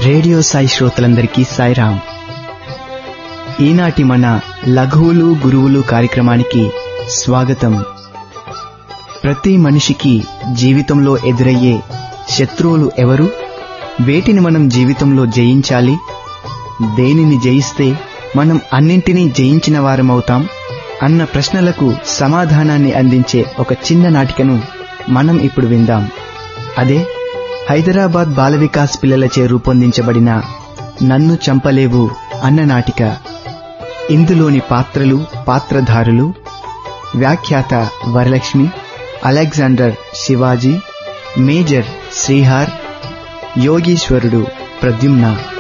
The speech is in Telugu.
రేడియో సాయి శ్రోతలందరికీ సాయిరాం ఈనాటి మన లఘువులు గురువులు కార్యక్రమానికి స్వాగతం ప్రతి మనిషికి జీవితంలో ఎదురయ్యే శత్రువులు ఎవరు వేటిని మనం జీవితంలో జయించాలి దేనిని జయిస్తే మనం అన్నింటినీ జయించిన వారమవుతాం అన్న ప్రశ్నలకు సమాధానాన్ని అందించే ఒక చిన్న నాటికను మనం ఇప్పుడు విందాం అదే హైదరాబాద్ బాల వికాస్ పిల్లలచే రూపొందించబడిన నన్ను చంపలేవు అన్న నాటిక ఇందులోని పాత్రలు పాత్రధారులు వ్యాఖ్యాత వరలక్ష్మి అలెగ్జాండర్ శివాజీ మేజర్ శ్రీహార్ యోగీశ్వరుడు ప్రద్యుమ్న